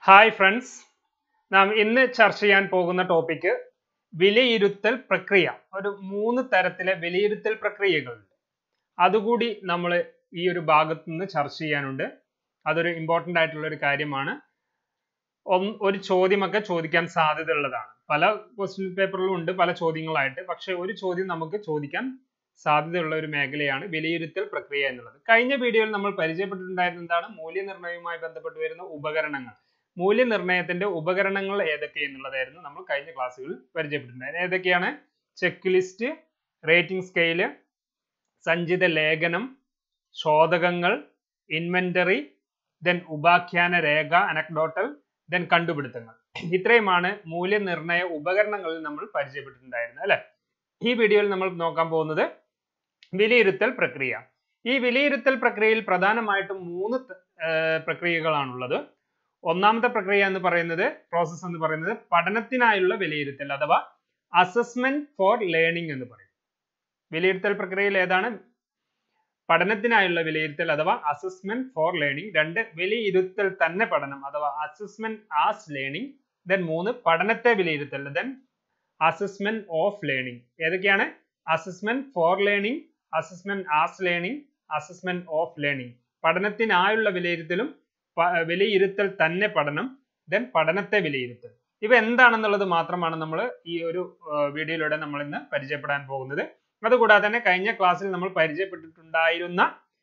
hi friends നാം ഇന്ന് ചർച്ച ചെയ്യാൻ പോകുന്ന ടോപ്പിക്ക് വിലയിരുത്തൽ പ്രക്രിയ ഒരു മൂന്ന് തരത്തിലെ വിലയിരുത്തൽ പ്രക്രിയകളുണ്ട് അതുകൂടി നമ്മൾ ഈ ഒരു ഭാഗത്ത് നിന്ന് ചർച്ച ചെയ്യാനുണ്ട് അതൊരു ഇമ്പോർട്ടൻ്റ് ആയിട്ടുള്ള ഒരു കാര്യമാണ് ഒന്ന് ഒരു ചോദ്യമൊക്കെ ചോദിക്കാൻ സാധ്യതയുള്ളതാണ് പല ക്വസ്റ്റ്യൻ പേപ്പറിലും ഉണ്ട് പല ചോദ്യങ്ങളായിട്ട് പക്ഷെ ഒരു ചോദ്യം നമുക്ക് ചോദിക്കാൻ സാധ്യതയുള്ള ഒരു മേഖലയാണ് വിലയിരുത്തൽ പ്രക്രിയ എന്നുള്ളത് കഴിഞ്ഞ വീഡിയോയിൽ നമ്മൾ പരിചയപ്പെട്ടിട്ടുണ്ടായിരുന്ന എന്താണ് മൂല്യനിർണ്ണയവുമായി ബന്ധപ്പെട്ട് വരുന്ന ഉപകരണങ്ങൾ മൂല്യനിർണ്ണയത്തിന്റെ ഉപകരണങ്ങൾ ഏതൊക്കെ എന്നുള്ളതായിരുന്നു നമ്മൾ കഴിഞ്ഞ ക്ലാസ്സുകളിൽ പരിചയപ്പെട്ടിട്ടുണ്ടായിരുന്നത് ഏതൊക്കെയാണ് ചെക്ക് ലിസ്റ്റ് റേറ്റിംഗ് സ്കെയില് സഞ്ചിത ലേഖനം ശോധകങ്ങൾ ഇൻവെന്ററി ദെൻ ഉപാഖ്യാന രേഖ അനക്ഡോട്ടൽ ദെൻ കണ്ടുപിടുത്തങ്ങൾ ഇത്രയുമാണ് മൂല്യനിർണ്ണയ ഉപകരണങ്ങളിൽ നമ്മൾ പരിചയപ്പെട്ടിട്ടുണ്ടായിരുന്നത് അല്ലെ ഈ വീഡിയോയിൽ നമ്മൾ നോക്കാൻ പോകുന്നത് വിലയിരുത്തൽ പ്രക്രിയ ഈ വിലയിരുത്തൽ പ്രക്രിയയിൽ പ്രധാനമായിട്ടും മൂന്ന് പ്രക്രിയകളാണുള്ളത് ഒന്നാമത്തെ പ്രക്രിയ എന്ന് പറയുന്നത് പ്രോസസ്സ് എന്ന് പറയുന്നത് പഠനത്തിനായുള്ള വിലയിരുത്തൽ അഥവാ അസസ്മെന്റ് ഫോർ ലേണിംഗ് എന്ന് പറയും വിലയിരുത്തൽ പ്രക്രിയയിൽ ഏതാണ് പഠനത്തിനായുള്ള വിലയിരുത്തൽ അഥവാ അസസ്മെന്റ് ഫോർ ലേണിംഗ് രണ്ട് വിലയിരുത്തൽ തന്നെ പഠനം അഥവാ അസസ്മെന്റ് ആസ് ലേണിംഗ് ദെൻ മൂന്ന് പഠനത്തെ വിലയിരുത്തൽ ദെൻ അസസ്മെന്റ് ഓഫ് ലേണിംഗ് ഏതൊക്കെയാണ് assessment for learning assessment as learning assessment of learning പഠനത്തിനായുള്ള വിലയിരുത്തലും വിലയിരുത്തൽ തന്നെ പഠനം ദെൻ പഠനത്തെ വിലയിരുത്തൽ ഇവ എന്താണെന്നുള്ളത് മാത്രമാണ് നമ്മൾ ഈ ഒരു വീഡിയോയിലൂടെ നമ്മൾ ഇന്ന് പരിചയപ്പെടാൻ പോകുന്നത് അതുകൂടാതെ തന്നെ കഴിഞ്ഞ ക്ലാസ്സിൽ നമ്മൾ പരിചയപ്പെട്ടിട്ടുണ്ടായിരുന്ന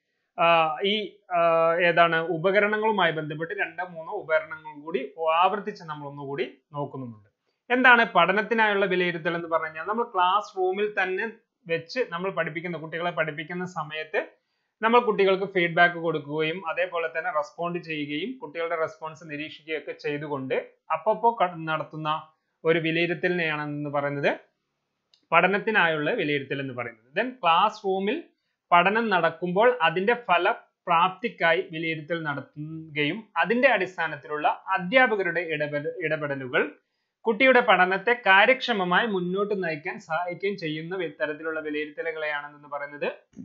ഈ ഏതാണ് ഉപകരണങ്ങളുമായി ബന്ധപ്പെട്ട് രണ്ടോ മൂന്നോ ഉപകരണങ്ങൾ കൂടി ആവർത്തിച്ച് നമ്മൾ ഒന്നുകൂടി നോക്കുന്നുമുണ്ട് എന്താണ് പഠനത്തിനായുള്ള വിലയിരുത്തൽ എന്ന് പറഞ്ഞു കഴിഞ്ഞാൽ നമ്മൾ ക്ലാസ് റൂമിൽ തന്നെ വെച്ച് നമ്മൾ പഠിപ്പിക്കുന്ന കുട്ടികളെ പഠിപ്പിക്കുന്ന സമയത്ത് നമ്മൾ കുട്ടികൾക്ക് ഫീഡ്ബാക്ക് കൊടുക്കുകയും അതേപോലെ തന്നെ റെസ്പോണ്ട് ചെയ്യുകയും കുട്ടികളുടെ റെസ്പോൺസ് നിരീക്ഷിക്കുകയൊക്കെ ചെയ്തുകൊണ്ട് അപ്പപ്പോൾ നടത്തുന്ന ഒരു വിലയിരുത്തലിനെയാണ് എന്ന് പറയുന്നത് പഠനത്തിനായുള്ള വിലയിരുത്തൽ എന്ന് പറയുന്നത് ദെൻ ക്ലാസ് റൂമിൽ പഠനം നടക്കുമ്പോൾ അതിന്റെ ഫലപ്രാപ്തിക്കായി വിലയിരുത്തൽ നടത്തുകയും അതിന്റെ അടിസ്ഥാനത്തിലുള്ള അധ്യാപകരുടെ ഇടപെട ഇടപെടലുകൾ കുട്ടിയുടെ പഠനത്തെ കാര്യക്ഷമമായി മുന്നോട്ട് നയിക്കാൻ സഹായിക്കുകയും ചെയ്യുന്ന തരത്തിലുള്ള വിലയിരുത്തലുകളെയാണെന്ന് പറയുന്നത്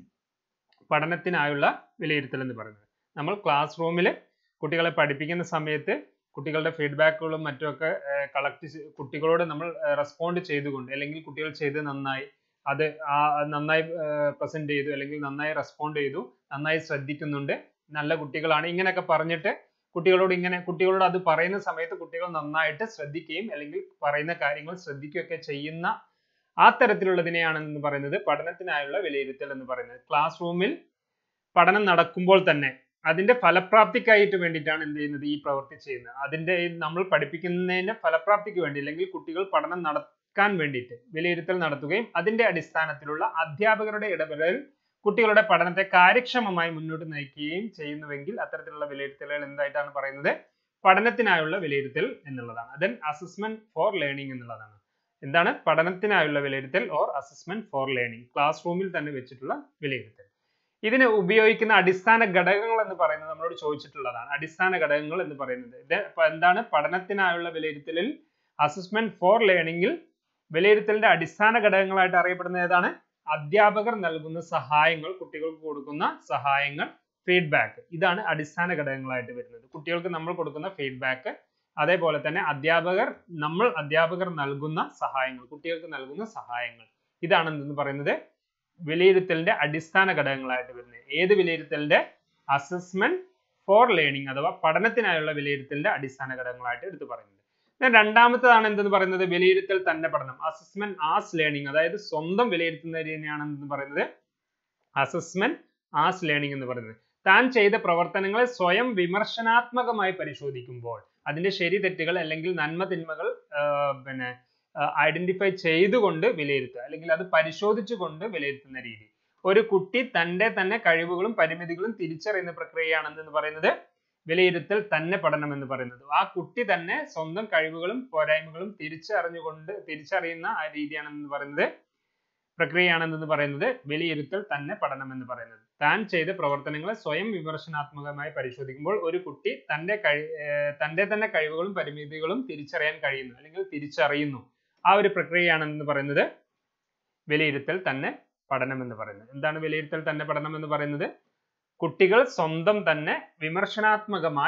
പഠനത്തിനായുള്ള വിലയിരുത്തൽ എന്ന് പറയുന്നത് നമ്മൾ ക്ലാസ് റൂമിൽ കുട്ടികളെ പഠിപ്പിക്കുന്ന സമയത്ത് കുട്ടികളുടെ ഫീഡ്ബാക്കുകളും മറ്റുമൊക്കെ കളക്ട് കുട്ടികളോട് നമ്മൾ റെസ്പോണ്ട് ചെയ്തുകൊണ്ട് അല്ലെങ്കിൽ കുട്ടികൾ ചെയ്ത് നന്നായി അത് ആ നന്നായി പ്രസന്റ് ചെയ്തു അല്ലെങ്കിൽ നന്നായി റെസ്പോണ്ട് ചെയ്തു നന്നായി ശ്രദ്ധിക്കുന്നുണ്ട് നല്ല കുട്ടികളാണ് ഇങ്ങനെയൊക്കെ പറഞ്ഞിട്ട് കുട്ടികളോട് ഇങ്ങനെ കുട്ടികളോട് അത് പറയുന്ന സമയത്ത് കുട്ടികൾ നന്നായിട്ട് ശ്രദ്ധിക്കുകയും അല്ലെങ്കിൽ പറയുന്ന കാര്യങ്ങൾ ശ്രദ്ധിക്കുകയൊക്കെ ചെയ്യുന്ന ആ തരത്തിലുള്ളതിനെയാണ് എന്ന് പറയുന്നത് പഠനത്തിനായുള്ള വിലയിരുത്തൽ എന്ന് പറയുന്നത് ക്ലാസ് റൂമിൽ പഠനം നടക്കുമ്പോൾ തന്നെ അതിന്റെ ഫലപ്രാപ്തിക്കായിട്ട് വേണ്ടിയിട്ടാണ് എന്ത് ചെയ്യുന്നത് ഈ പ്രവൃത്തി ചെയ്യുന്നത് അതിന്റെ നമ്മൾ പഠിപ്പിക്കുന്നതിന്റെ ഫലപ്രാപ്തിക്ക് വേണ്ടി അല്ലെങ്കിൽ കുട്ടികൾ പഠനം നടക്കാൻ വേണ്ടിയിട്ട് വിലയിരുത്തൽ നടത്തുകയും അതിന്റെ അടിസ്ഥാനത്തിലുള്ള അധ്യാപകരുടെ ഇടപെടൽ കുട്ടികളുടെ പഠനത്തെ കാര്യക്ഷമമായി മുന്നോട്ട് നയിക്കുകയും ചെയ്യുന്നുവെങ്കിൽ അത്തരത്തിലുള്ള വിലയിരുത്തലുകൾ എന്തായിട്ടാണ് പറയുന്നത് പഠനത്തിനായുള്ള വിലയിരുത്തൽ എന്നുള്ളതാണ് ദെൻ അസസ്മെന്റ് ഫോർ ലേണിംഗ് എന്നുള്ളതാണ് എന്താണ് പഠനത്തിനായുള്ള വിലയിരുത്തൽ or assessment for learning class റൂമിൽ തന്നെ വെച്ചിട്ടുള്ള വിലയിരുത്തൽ ഇതിന് ഉപയോഗിക്കുന്ന അടിസ്ഥാന ഘടകങ്ങൾ എന്ന് പറയുന്നത് നമ്മളോട് ചോദിച്ചിട്ടുള്ളതാണ് അടിസ്ഥാന ഘടകങ്ങൾ എന്ന് പറയുന്നത് ഇത് എന്താണ് പഠനത്തിനായുള്ള വിലയിരുത്തലിൽ അസസ്മെന്റ് ഫോർ ലേണിംഗിൽ വിലയിരുത്തലിന്റെ അടിസ്ഥാന ഘടകങ്ങളായിട്ട് അറിയപ്പെടുന്ന ഏതാണ് അധ്യാപകർ നൽകുന്ന സഹായങ്ങൾ കുട്ടികൾക്ക് കൊടുക്കുന്ന സഹായങ്ങൾ ഫീഡ്ബാക്ക് ഇതാണ് അടിസ്ഥാന ഘടകങ്ങളായിട്ട് വരുന്നത് കുട്ടികൾക്ക് നമ്മൾ കൊടുക്കുന്ന ഫീഡ്ബാക്ക് അതേപോലെ തന്നെ അധ്യാപകർ നമ്മൾ അധ്യാപകർ നൽകുന്ന സഹായങ്ങൾ കുട്ടികൾക്ക് നൽകുന്ന സഹായങ്ങൾ ഇതാണ് എന്തെന്ന് പറയുന്നത് വിലയിരുത്തലിന്റെ അടിസ്ഥാന ഘടകങ്ങളായിട്ട് വരുന്നത് ഏത് വിലയിരുത്തലിന്റെ അസസ്മെന്റ് ഫോർ ലേണിംഗ് അഥവാ പഠനത്തിനായുള്ള വിലയിരുത്തലിന്റെ അടിസ്ഥാന ഘടകങ്ങളായിട്ട് എടുത്തു പറയുന്നത് രണ്ടാമത്തതാണ് എന്തെന്ന് പറയുന്നത് വിലയിരുത്തൽ തന്നെ പഠനം അസസ്മെന്റ് ആസ് ലേണിംഗ് അതായത് സ്വന്തം വിലയിരുത്തുന്നതിനെയാണ് എന്ന് പറയുന്നത് അസസ്മെന്റ് ആസ് ലേണിംഗ് എന്ന് പറയുന്നത് താൻ ചെയ്ത പ്രവർത്തനങ്ങളെ സ്വയം വിമർശനാത്മകമായി പരിശോധിക്കുമ്പോൾ അതിന്റെ ശരി തെറ്റുകൾ അല്ലെങ്കിൽ നന്മ തിന്മകൾ പിന്നെ ഐഡന്റിഫൈ ചെയ്തുകൊണ്ട് വിലയിരുത്തുക അല്ലെങ്കിൽ അത് പരിശോധിച്ചുകൊണ്ട് വിലയിരുത്തുന്ന രീതി ഒരു കുട്ടി തന്റെ തന്നെ കഴിവുകളും പരിമിതികളും തിരിച്ചറിയുന്ന പ്രക്രിയയാണെന്ന് പറയുന്നത് വിലയിരുത്തൽ തന്നെ പഠനം എന്ന് പറയുന്നത് ആ കുട്ടി തന്നെ സ്വന്തം കഴിവുകളും പോരായ്മകളും തിരിച്ചറിഞ്ഞുകൊണ്ട് തിരിച്ചറിയുന്ന ആ രീതിയാണെന്ന് പറയുന്നത് പ്രക്രിയയാണെന്ന് പറയുന്നത് വിലയിരുത്തൽ തന്നെ പഠനം എന്ന് പറയുന്നത് താൻ ചെയ്ത പ്രവർത്തനങ്ങളെ സ്വയം വിമർശനാത്മകമായി പരിശോധിക്കുമ്പോൾ ഒരു കുട്ടി തന്റെ കഴി തന്റെ തന്നെ കഴിവുകളും പരിമിതികളും തിരിച്ചറിയാൻ കഴിയുന്നു അല്ലെങ്കിൽ തിരിച്ചറിയുന്നു ആ ഒരു പ്രക്രിയയാണെന്ന് പറയുന്നത് വിലയിരുത്തൽ തന്നെ പഠനം എന്ന് പറയുന്നത് എന്താണ് വിലയിരുത്തൽ തന്നെ പഠനം എന്ന് പറയുന്നത് കുട്ടികൾ സ്വന്തം തന്നെ വിമർശനാത്മകമായി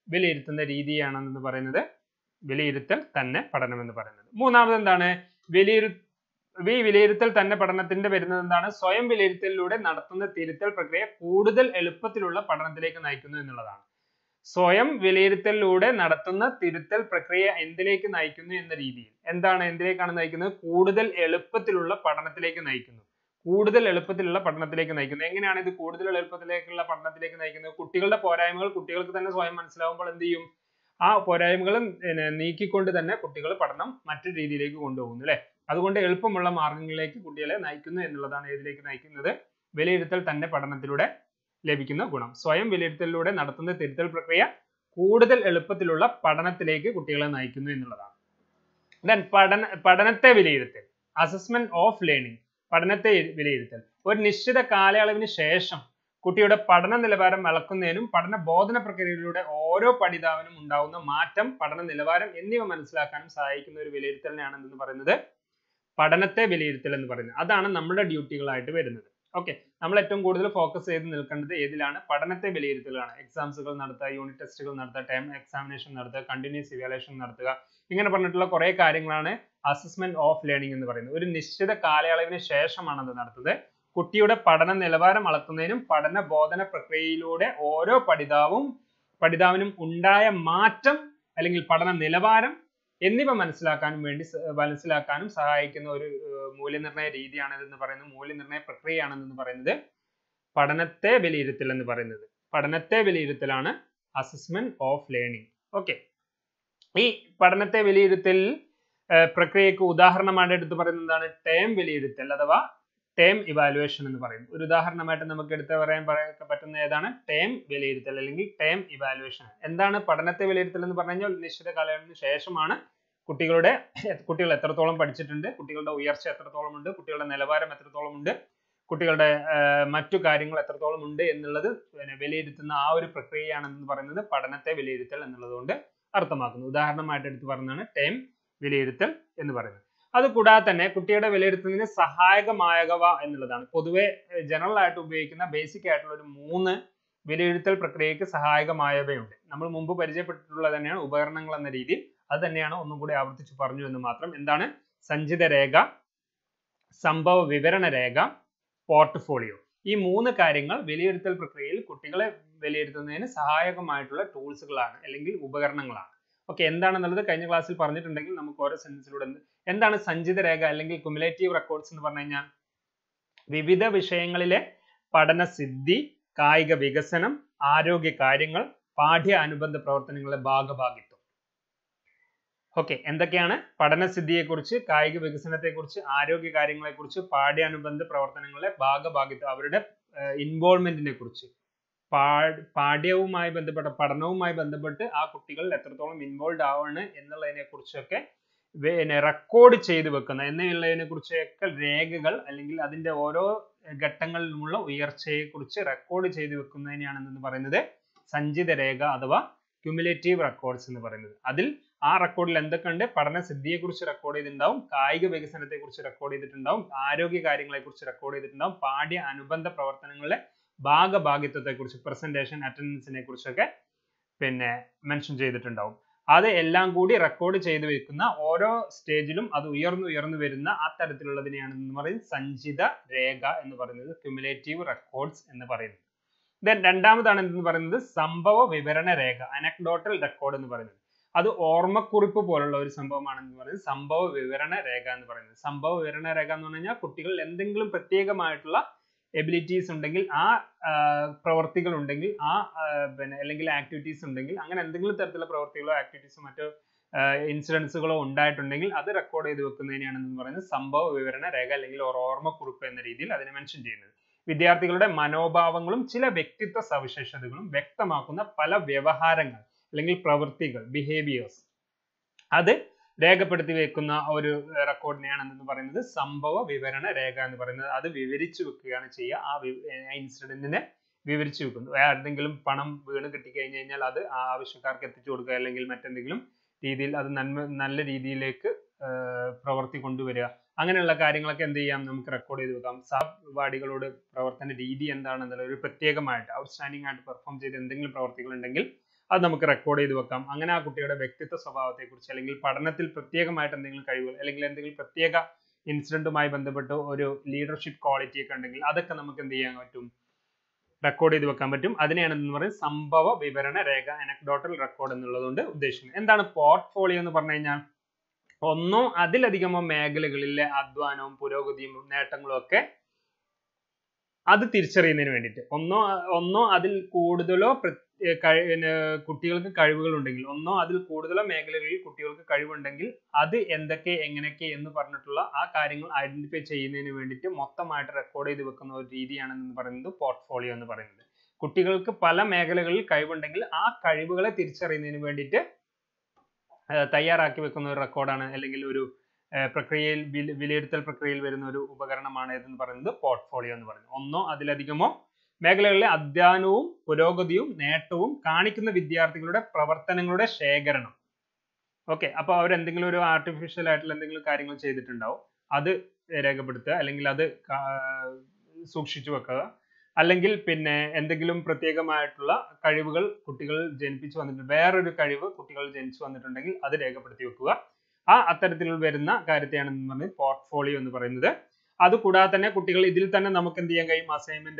വിലയിരുത്തുന്ന രീതിയാണെന്ന് പറയുന്നത് വിലയിരുത്തൽ തന്നെ പഠനം എന്ന് പറയുന്നത് മൂന്നാമത് എന്താണ് വിലയിരു ഈ വിലയിരുത്തൽ തന്നെ പഠനത്തിന്റെ വരുന്നത് എന്താണ് സ്വയം വിലയിരുത്തലിലൂടെ നടത്തുന്ന തിരുത്തൽ പ്രക്രിയ കൂടുതൽ എളുപ്പത്തിലുള്ള പഠനത്തിലേക്ക് നയിക്കുന്നു എന്നുള്ളതാണ് സ്വയം വിലയിരുത്തലിലൂടെ നടത്തുന്ന തിരുത്തൽ പ്രക്രിയ എന്തിലേക്ക് നയിക്കുന്നു എന്ന രീതിയിൽ എന്താണ് എന്തിലേക്കാണ് നയിക്കുന്നത് കൂടുതൽ എളുപ്പത്തിലുള്ള പഠനത്തിലേക്ക് നയിക്കുന്നു കൂടുതൽ എളുപ്പത്തിലുള്ള പഠനത്തിലേക്ക് നയിക്കുന്നു എങ്ങനെയാണ് ഇത് കൂടുതൽ എളുപ്പത്തിലേക്കുള്ള പഠനത്തിലേക്ക് നയിക്കുന്നത് കുട്ടികളുടെ പോരായ്മകൾ കുട്ടികൾക്ക് തന്നെ സ്വയം മനസ്സിലാവുമ്പോൾ എന്ത് ചെയ്യും ആ പോരായ്മകൾ നീക്കിക്കൊണ്ട് തന്നെ കുട്ടികൾ പഠനം മറ്റൊരു രീതിയിലേക്ക് കൊണ്ടുപോകുന്നു അല്ലെ അതുകൊണ്ട് എളുപ്പമുള്ള മാർഗങ്ങളിലേക്ക് കുട്ടികളെ നയിക്കുന്നു എന്നുള്ളതാണ് ഏതിലേക്ക് നയിക്കുന്നത് വിലയിരുത്തൽ തന്നെ പഠനത്തിലൂടെ ലഭിക്കുന്ന ഗുണം സ്വയം വിലയിരുത്തലിലൂടെ നടത്തുന്ന തിരുത്തൽ പ്രക്രിയ കൂടുതൽ എളുപ്പത്തിലുള്ള പഠനത്തിലേക്ക് കുട്ടികളെ നയിക്കുന്നു എന്നുള്ളതാണ് ദെൻ പഠന പഠനത്തെ വിലയിരുത്തൽ അസസ്മെന്റ് ഓഫ് ലേണിംഗ് പഠനത്തെ വിലയിരുത്തൽ ഒരു നിശ്ചിത കാലയളവിന് ശേഷം കുട്ടിയുടെ പഠന നിലവാരം അളക്കുന്നതിനും പഠന ബോധന പ്രക്രിയയിലൂടെ ഓരോ പഠിതാവിനും ഉണ്ടാവുന്ന മാറ്റം പഠന നിലവാരം എന്നിവ മനസ്സിലാക്കാനും സഹായിക്കുന്ന ഒരു വിലയിരുത്തലിനെയാണ് എന്തെന്ന് പറയുന്നത് പഠനത്തെ വിലയിരുത്തൽ എന്ന് പറയുന്നത് അതാണ് നമ്മുടെ ഡ്യൂട്ടികളായിട്ട് വരുന്നത് ഓക്കെ നമ്മൾ ഏറ്റവും കൂടുതൽ ഫോക്കസ് ചെയ്ത് നിൽക്കേണ്ടത് ഏതിലാണ് പഠനത്തെ വിലയിരുത്തലാണ് എക്സാംസുകൾ നടത്തുക യൂണിറ്റ് ടെസ്റ്റുകൾ നടത്തുക ടേം എക്സാമിനേഷൻ നടത്തുക കണ്ടിന്യൂസ് ഇവാലുവേഷൻ നടത്തുക ഇങ്ങനെ പറഞ്ഞിട്ടുള്ള കുറെ കാര്യങ്ങളാണ് അസസ്മെന്റ് ഓഫ് ലേണിംഗ് എന്ന് പറയുന്നത് ഒരു നിശ്ചിത കാലയളവിന് ശേഷമാണ് അത് നടത്തുന്നത് കുട്ടിയുടെ പഠന നിലവാരം അളക്കുന്നതിനും പഠന ബോധന പ്രക്രിയയിലൂടെ ഓരോ പഠിതാവും പഠിതാവിനും ഉണ്ടായ മാറ്റം അല്ലെങ്കിൽ പഠന നിലവാരം എന്നിവ മനസ്സിലാക്കാനും വേണ്ടി മനസ്സിലാക്കാനും സഹായിക്കുന്ന ഒരു മൂല്യനിർണ്ണയ രീതിയാണ് ഇതെന്ന് പറയുന്നത് മൂല്യനിർണ്ണയ പ്രക്രിയയാണെന്ന് പറയുന്നത് പഠനത്തെ വിലയിരുത്തൽ എന്ന് പറയുന്നത് പഠനത്തെ വിലയിരുത്തലാണ് അസസ്മെന്റ് ഓഫ് ലേണിംഗ് ഓക്കെ ഈ പഠനത്തെ വിലയിരുത്തൽ പ്രക്രിയക്ക് ഉദാഹരണമായിട്ട് എടുത്ത് പറയുന്നത് എന്താണ് ടേം വിലയിരുത്തൽ അഥവാ ടേം ഇവാലുവേഷൻ എന്ന് പറയുന്നത് ഒരു ഉദാഹരണമായിട്ട് നമുക്ക് എടുത്ത് പറയാൻ പറയാൻ പറ്റുന്ന ഏതാണ് ടേം വിലയിരുത്തൽ അല്ലെങ്കിൽ ടേം ഇവാലുവേഷൻ എന്താണ് പഠനത്തെ വിലയിരുത്തൽ എന്ന് പറഞ്ഞു കഴിഞ്ഞാൽ നിശ്ചിത കാലയളവിന് ശേഷമാണ് കുട്ടികളുടെ കുട്ടികൾ എത്രത്തോളം പഠിച്ചിട്ടുണ്ട് കുട്ടികളുടെ ഉയർച്ച എത്രത്തോളം ഉണ്ട് കുട്ടികളുടെ നിലവാരം എത്രത്തോളം ഉണ്ട് കുട്ടികളുടെ മറ്റു കാര്യങ്ങൾ എത്രത്തോളം ഉണ്ട് എന്നുള്ളത് പിന്നെ വിലയിരുത്തുന്ന ആ ഒരു പ്രക്രിയയാണെന്ന് പറയുന്നത് പഠനത്തെ വിലയിരുത്തൽ എന്നുള്ളത് കൊണ്ട് അർത്ഥമാക്കുന്നു ഉദാഹരണമായിട്ട് എടുത്ത് പറഞ്ഞാണ് ടേം വിലയിരുത്തൽ എന്ന് പറയുന്നത് അതുകൂടാതെ തന്നെ കുട്ടിയുടെ വിലയിരുത്തുന്നതിന് സഹായകമായവ എന്നുള്ളതാണ് പൊതുവെ ജനറൽ ആയിട്ട് ഉപയോഗിക്കുന്ന ബേസിക് ആയിട്ടുള്ള ഒരു മൂന്ന് വിലയിരുത്തൽ പ്രക്രിയക്ക് സഹായകമായവയുണ്ട് നമ്മൾ മുമ്പ് പരിചയപ്പെട്ടിട്ടുള്ളത് തന്നെയാണ് ഉപകരണങ്ങൾ എന്ന രീതിയിൽ അത് തന്നെയാണ് ഒന്നും കൂടി ആവർത്തിച്ച് പറഞ്ഞു എന്ന് മാത്രം എന്താണ് സഞ്ചിത രേഖ സംഭവ വിവരണ രേഖ പോർട്ട്ഫോളിയോ ഈ മൂന്ന് കാര്യങ്ങൾ വിലയിരുത്തൽ പ്രക്രിയയിൽ കുട്ടികളെ വിലയിരുത്തുന്നതിന് സഹായകമായിട്ടുള്ള ടൂൾസുകളാണ് അല്ലെങ്കിൽ ഉപകരണങ്ങളാണ് ഓക്കെ എന്താണെന്നുള്ളത് കഴിഞ്ഞ ക്ലാസ്സിൽ പറഞ്ഞിട്ടുണ്ടെങ്കിൽ നമുക്ക് ഓരോ സെൻറ്റൻസിലൂടെ എന്താണ് സഞ്ചിത രേഖ അല്ലെങ്കിൽ കുമുലേറ്റീവ് റെക്കോർഡ്സ് എന്ന് പറഞ്ഞു കഴിഞ്ഞാൽ വിവിധ വിഷയങ്ങളിലെ പഠന സിദ്ധി കായിക വികസനം ആരോഗ്യ കാര്യങ്ങൾ പാഠ്യ അനുബന്ധ പ്രവർത്തനങ്ങളുടെ ഭാഗഭാഗിത്വം ഓക്കെ എന്തൊക്കെയാണ് പഠനസിദ്ധിയെക്കുറിച്ച് കായിക വികസനത്തെക്കുറിച്ച് ആരോഗ്യ കാര്യങ്ങളെക്കുറിച്ച് പാഠ്യാനുബന്ധ പ്രവർത്തനങ്ങളുടെ ഭാഗഭാഗിത്വം അവരുടെ ഇൻവോൾവ്മെന്റിനെ കുറിച്ച് പാഠ്യവുമായി ബന്ധപ്പെട്ട പഠനവുമായി ബന്ധപ്പെട്ട് ആ കുട്ടികൾ എത്രത്തോളം ഇൻവോൾവ് ആവാണ് എന്നുള്ളതിനെ കുറിച്ചൊക്കെ പിന്നെ റെക്കോർഡ് ചെയ്ത് വെക്കുന്ന എന്നുള്ളതിനെ കുറിച്ചൊക്കെ രേഖകൾ അല്ലെങ്കിൽ അതിന്റെ ഓരോ ഘട്ടങ്ങളിലുമുള്ള ഉയർച്ചയെ കുറിച്ച് റെക്കോർഡ് ചെയ്ത് വെക്കുന്നതിനെയാണ് എന്ന് പറയുന്നത് സഞ്ചിത രേഖ അഥവാ ക്യുമുലേറ്റീവ് റെക്കോർഡ്സ് എന്ന് പറയുന്നത് അതിൽ ആ റെക്കോർഡിൽ എന്തൊക്കെ ഉണ്ട് പഠന സിദ്ധിയെ കുറിച്ച് റെക്കോർഡ് ചെയ്തിട്ടുണ്ടാവും കായിക വികസനത്തെ കുറിച്ച് റെക്കോർഡ് ചെയ്തിട്ടുണ്ടാവും ആരോഗ്യ കാര്യങ്ങളെ കുറിച്ച് റെക്കോർഡ് ചെയ്തിട്ടുണ്ടാവും പാഠ്യ അനുബന്ധ പ്രവർത്തനങ്ങളിലെ ഭാഗഭാഗിത്വത്തെ കുറിച്ച് പ്രസന്റേഷൻ അറ്റൻഡൻസിനെ കുറിച്ചൊക്കെ പിന്നെ മെൻഷൻ ചെയ്തിട്ടുണ്ടാവും അത് എല്ലാം കൂടി റെക്കോർഡ് ചെയ്ത് വെക്കുന്ന ഓരോ സ്റ്റേജിലും അത് ഉയർന്നു ഉയർന്നു വരുന്ന ആ തരത്തിലുള്ളതിനെയാണ് എന്ന് പറയുന്നത് സഞ്ചിത രേഖ എന്ന് പറയുന്നത് ക്യുമുലേറ്റീവ് റെക്കോർഡ്സ് എന്ന് പറയുന്നത് ദെൻ രണ്ടാമതാണ് എന്തെന്ന് പറയുന്നത് സംഭവ വിവരണ രേഖ അനക്ഡോട്ടൽ റെക്കോർഡ് എന്ന് പറയുന്നത് അത് ഓർമ്മക്കുറിപ്പ് പോലുള്ള ഒരു സംഭവമാണെന്ന് പറയുന്നത് സംഭവ വിവരണ രേഖ എന്ന് പറയുന്നത് സംഭവ വിവരണ രേഖ എന്ന് പറഞ്ഞു കഴിഞ്ഞാൽ കുട്ടികൾ എന്തെങ്കിലും പ്രത്യേകമായിട്ടുള്ള എബിലിറ്റീസ് ഉണ്ടെങ്കിൽ ആ പ്രവർത്തികൾ ഉണ്ടെങ്കിൽ ആ പിന്നെ അല്ലെങ്കിൽ ആക്ടിവിറ്റീസ് ഉണ്ടെങ്കിൽ അങ്ങനെ എന്തെങ്കിലും തരത്തിലുള്ള പ്രവർത്തികളോ ആക്ടിവിറ്റീസോ മറ്റോ ഇൻസിഡൻസുകളോ ഉണ്ടായിട്ടുണ്ടെങ്കിൽ അത് റെക്കോർഡ് ചെയ്ത് വെക്കുന്നതിനെയാണ് എന്ന് പറയുന്നത് സംഭവ വിവരണ രേഖ അല്ലെങ്കിൽ ഒരു ഓർമ്മക്കുറിപ്പ് എന്ന രീതിയിൽ അതിനെ മെൻഷൻ ചെയ്യുന്നത് വിദ്യാർത്ഥികളുടെ മനോഭാവങ്ങളും ചില വ്യക്തിത്വ സവിശേഷതകളും വ്യക്തമാക്കുന്ന പല വ്യവഹാരങ്ങൾ അല്ലെങ്കിൽ പ്രവൃത്തികൾ ബിഹേവിയേഴ്സ് അത് രേഖപ്പെടുത്തി വെക്കുന്ന ഒരു റെക്കോർഡിനെയാണ് എന്ന് പറയുന്നത് സംഭവ വിവരണ രേഖ എന്ന് പറയുന്നത് അത് വിവരിച്ചു വെക്കുകയാണ് ചെയ്യുക ആ ഇൻസിഡന്റിനെ വിവരിച്ചു വെക്കുന്നു ആരുടെങ്കിലും പണം വീണ് കിട്ടിക്കഴിഞ്ഞു കഴിഞ്ഞാൽ അത് ആ ആവശ്യക്കാർക്ക് എത്തിച്ചു കൊടുക്കുക അല്ലെങ്കിൽ മറ്റെന്തെങ്കിലും രീതിയിൽ അത് നന്മ നല്ല രീതിയിലേക്ക് പ്രവർത്തി കൊണ്ടുവരിക അങ്ങനെയുള്ള കാര്യങ്ങളൊക്കെ എന്ത് ചെയ്യാം നമുക്ക് റെക്കോർഡ് ചെയ്ത് വെക്കാം സഹപാഠികളോട് പ്രവർത്തന രീതി എന്താണെന്നുള്ള ഒരു പ്രത്യേകമായിട്ട് ഔട്ട്സ്റ്റാൻഡിംഗ് ആയിട്ട് പെർഫോം ചെയ്ത് എന്തെങ്കിലും പ്രവർത്തികൾ ഉണ്ടെങ്കിൽ അത് നമുക്ക് റെക്കോർഡ് ചെയ്ത് വെക്കാം അങ്ങനെ ആ കുട്ടിയുടെ വ്യക്തിത്വ സ്വഭാവത്തെക്കുറിച്ച് അല്ലെങ്കിൽ പഠനത്തിൽ പ്രത്യേകമായിട്ട് എന്തെങ്കിലും കഴിവുകൾ അല്ലെങ്കിൽ എന്തെങ്കിലും പ്രത്യേക ഇൻസിഡന്റുമായി ബന്ധപ്പെട്ട് ഒരു ലീഡർഷിപ്പ് ക്വാളിറ്റി ഒക്കെ ഉണ്ടെങ്കിൽ അതൊക്കെ നമുക്ക് എന്ത് ചെയ്യാൻ പറ്റും റെക്കോർഡ് ചെയ്ത് വെക്കാൻ പറ്റും അതിനെയാണ് എന്ന് പറയുന്നത് സംഭവ വിവരണ രേഖ അനക്ഡോട്ടൽ റെക്കോർഡ് എന്നുള്ളതുകൊണ്ട് ഉദ്ദേശിക്കുന്നത് എന്താണ് പോർട്ട്ഫോളിയോ എന്ന് പറഞ്ഞു കഴിഞ്ഞാൽ ഒന്നോ അതിലധികമോ മേഖലകളിലെ അധ്വാനവും പുരോഗതിയും നേട്ടങ്ങളും ഒക്കെ അത് തിരിച്ചറിയുന്നതിന് വേണ്ടിയിട്ട് ഒന്നോ ഒന്നോ അതിൽ കൂടുതലോ കുട്ടികൾക്ക് കഴിവുകൾ ഉണ്ടെങ്കിൽ ഒന്നോ അതിൽ കൂടുതലോ മേഖലകളിൽ കുട്ടികൾക്ക് കഴിവുണ്ടെങ്കിൽ അത് എന്തൊക്കെ എങ്ങനെയൊക്കെ എന്ന് പറഞ്ഞിട്ടുള്ള ആ കാര്യങ്ങൾ ഐഡന്റിഫൈ ചെയ്യുന്നതിന് വേണ്ടിയിട്ട് മൊത്തമായിട്ട് റെക്കോർഡ് ചെയ്ത് വെക്കുന്ന ഒരു രീതിയാണ് എന്ന് പറയുന്നത് പോർട്ട്ഫോളിയോ എന്ന് പറയുന്നത് കുട്ടികൾക്ക് പല മേഖലകളിൽ കഴിവുണ്ടെങ്കിൽ ആ കഴിവുകളെ തിരിച്ചറിയുന്നതിന് വേണ്ടിയിട്ട് തയ്യാറാക്കി വെക്കുന്ന ഒരു റെക്കോർഡാണ് അല്ലെങ്കിൽ ഒരു പ്രക്രിയയിൽ വിലയിരുത്തൽ പ്രക്രിയയിൽ വരുന്ന ഒരു ഉപകരണമാണ് ഇതെന്ന് പറയുന്നത് പോർട്ട്ഫോളിയോ എന്ന് പറയുന്നത് ഒന്നോ അതിലധികമോ മേഖലകളിലെ അധ്വാനവും പുരോഗതിയും നേട്ടവും കാണിക്കുന്ന വിദ്യാർത്ഥികളുടെ പ്രവർത്തനങ്ങളുടെ ശേഖരണം ഓക്കെ അപ്പോൾ അവർ എന്തെങ്കിലും ഒരു ആർട്ടിഫിഷ്യൽ ആയിട്ടുള്ള എന്തെങ്കിലും കാര്യങ്ങൾ ചെയ്തിട്ടുണ്ടാവും അത് രേഖപ്പെടുത്തുക അല്ലെങ്കിൽ അത് സൂക്ഷിച്ചു വെക്കുക അല്ലെങ്കിൽ പിന്നെ എന്തെങ്കിലും പ്രത്യേകമായിട്ടുള്ള കഴിവുകൾ കുട്ടികൾ ജനിപ്പിച്ചു വന്നിട്ടുണ്ട് വേറൊരു കഴിവ് കുട്ടികൾ ജനിച്ചു വന്നിട്ടുണ്ടെങ്കിൽ അത് രേഖപ്പെടുത്തി വെക്കുക ആ അത്തരത്തിൽ വരുന്ന കാര്യത്തെയാണ് പറഞ്ഞത് പോർട്ട്ഫോളിയോ എന്ന് പറയുന്നത് അതുകൂടാതെ തന്നെ കുട്ടികൾ ഇതിൽ തന്നെ നമുക്ക് എന്ത് ചെയ്യാൻ കഴിയും അസൈൻമെന്റ്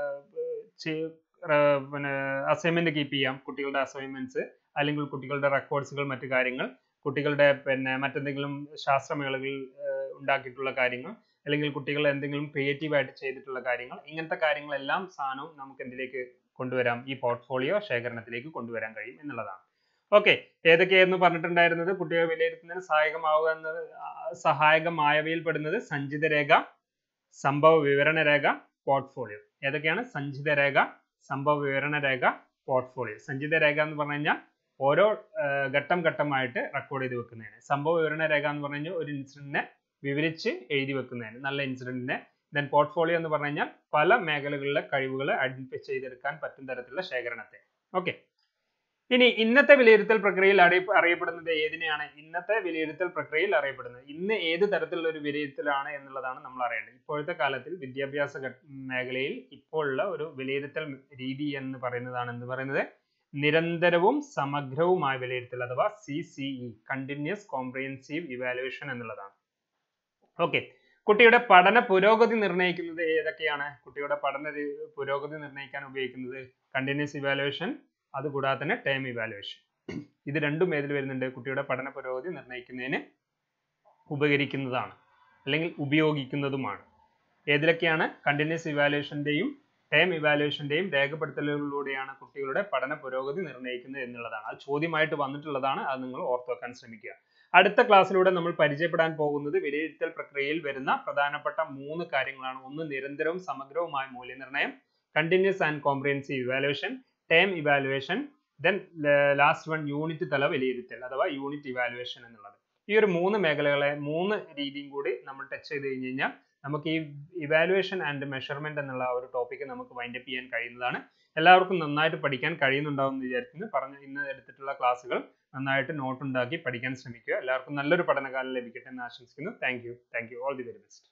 പിന്നെ അസൈൻമെന്റ് കീപ്പ് ചെയ്യാം കുട്ടികളുടെ അസൈൻമെന്റ്സ് അല്ലെങ്കിൽ കുട്ടികളുടെ റെക്കോർഡ്സുകൾ മറ്റു കാര്യങ്ങൾ കുട്ടികളുടെ പിന്നെ മറ്റെന്തെങ്കിലും ശാസ്ത്രമേളകളിൽ ഉണ്ടാക്കിയിട്ടുള്ള കാര്യങ്ങൾ അല്ലെങ്കിൽ കുട്ടികൾ എന്തെങ്കിലും ക്രിയേറ്റീവ് ആയിട്ട് ചെയ്തിട്ടുള്ള കാര്യങ്ങൾ ഇങ്ങനത്തെ കാര്യങ്ങളെല്ലാം സാധനവും നമുക്ക് എന്തിലേക്ക് കൊണ്ടുവരാം ഈ പോർട്ട്ഫോളിയോ ശേഖരണത്തിലേക്ക് കൊണ്ടുവരാൻ കഴിയും എന്നുള്ളതാണ് ഓക്കെ ഏതൊക്കെയായിരുന്നു പറഞ്ഞിട്ടുണ്ടായിരുന്നത് കുട്ടികളെ വിലയിരുത്തുന്നതിന് സഹായകമാവുക എന്നത് സഹായകമായവയിൽ പെടുന്നത് സഞ്ചിത രേഖ സംഭവ വിവരണ രേഖ പോർട്ട്ഫോളിയോ ഏതൊക്കെയാണ് സഞ്ചിത രേഖ സംഭവ വിവരണ രേഖ പോർട്ട്ഫോളിയോ സഞ്ചിത രേഖ എന്ന് പറഞ്ഞു കഴിഞ്ഞാൽ ഓരോ ഘട്ടം ഘട്ടമായിട്ട് റെക്കോർഡ് ചെയ്ത് വെക്കുന്നതിന് സംഭവ വിവരണ രേഖ എന്ന് പറഞ്ഞു കഴിഞ്ഞാൽ ഒരു ഇൻസിഡന്റിനെ വിവരിച്ച് എഴുതി വെക്കുന്നതിന് നല്ല ഇൻസിഡന്റിനെ ദെൻ പോർട്ട്ഫോളിയോ എന്ന് പറഞ്ഞു കഴിഞ്ഞാൽ പല മേഖലകളിലെ കഴിവുകൾ ഐഡന്റിഫൈ ചെയ്തെടുക്കാൻ പറ്റും തരത്തിലുള്ള ശേഖരണത്തെ ഓക്കെ ഇനി ഇന്നത്തെ വിലയിരുത്തൽ പ്രക്രിയയിൽ അറിയപ്പെടുന്നത് ഏതിനെയാണ് ഇന്നത്തെ വിലയിരുത്തൽ പ്രക്രിയയിൽ അറിയപ്പെടുന്നത് ഇന്ന് ഏത് തരത്തിലുള്ള ഒരു വിലയിരുത്തലാണ് എന്നുള്ളതാണ് നമ്മൾ അറിയേണ്ടത് ഇപ്പോഴത്തെ കാലത്തിൽ വിദ്യാഭ്യാസ മേഖലയിൽ ഇപ്പോഴുള്ള ഒരു വിലയിരുത്തൽ രീതി എന്ന് പറയുന്നതാണ് എന്ന് പറയുന്നത് നിരന്തരവും സമഗ്രവുമായ വിലയിരുത്തൽ അഥവാ C C E continuous comprehensive evaluation എന്നുള്ളതാണ് ഓക്കെ കുട്ടിയുടെ പഠന പുരോഗതി നിർണ്ണയിക്കുന്നത് ഏതൊക്കെയാണ് കുട്ടിയുടെ പഠന പുരോഗതി നിർണ്ണയിക്കാൻ ഉപയോഗിക്കുന്നത് കണ്ടിന്യൂസ് ഇവാലുവേഷൻ അതുകൂടാതെ തന്നെ ടേം ഇവാലുവേഷൻ ഇത് രണ്ടും ഏതിൽ വരുന്നുണ്ട് കുട്ടിയുടെ പഠന പുരോഗതി നിർണ്ണയിക്കുന്നതിന് ഉപകരിക്കുന്നതാണ് അല്ലെങ്കിൽ ഉപയോഗിക്കുന്നതുമാണ് ഏതിലൊക്കെയാണ് കണ്ടിന്യൂസ് ഇവാലുവേഷന്റെയും ടേം ഇവാലുവേഷന്റെയും രേഖപ്പെടുത്തലുകളിലൂടെയാണ് കുട്ടികളുടെ പഠന പുരോഗതി നിർണ്ണയിക്കുന്നത് എന്നുള്ളതാണ് അത് ചോദ്യമായിട്ട് വന്നിട്ടുള്ളതാണ് അത് നിങ്ങൾ ഓർത്തു വെക്കാൻ ശ്രമിക്കുക അടുത്ത ക്ലാസ്സിലൂടെ നമ്മൾ പരിചയപ്പെടാൻ പോകുന്നത് വിലയിരുത്തൽ പ്രക്രിയയിൽ വരുന്ന പ്രധാനപ്പെട്ട മൂന്ന് കാര്യങ്ങളാണ് ഒന്ന് നിരന്തരവും സമഗ്രവുമായ മൂല്യനിർണ്ണയം continuous and comprehensive evaluation term evaluation then last one unit തല വിലയിരുത്തൽ അഥവാ യൂണിറ്റ് ഇവാലുവേഷൻ എന്നുള്ളത് ഈ ഒരു മൂന്ന് മേഖലകളെ മൂന്ന് രീതിയും കൂടി നമ്മൾ ടച്ച് ചെയ്ത് കഴിഞ്ഞ് കഴിഞ്ഞാൽ നമുക്ക് ഈ ഇവാലുവേഷൻ ആൻഡ് മെഷർമെന്റ് എന്നുള്ള ഒരു ടോപ്പിക്ക് നമുക്ക് വൈൻഡപ്പ് ചെയ്യാൻ കഴിയുന്നതാണ് എല്ലാവർക്കും നന്നായിട്ട് പഠിക്കാൻ കഴിയുന്നുണ്ടാവും എന്ന് വിചാരിക്കുന്നു പറഞ്ഞ ഇന്ന് എടുത്തിട്ടുള്ള ക്ലാസ്സുകൾ നന്നായിട്ട് നോട്ട് ഉണ്ടാക്കി പഠിക്കാൻ ശ്രമിക്കുക എല്ലാവർക്കും നല്ലൊരു പഠനകാലം ലഭിക്കട്ടെ എന്ന് ആശംസിക്കുന്നു thank you thank you all the very best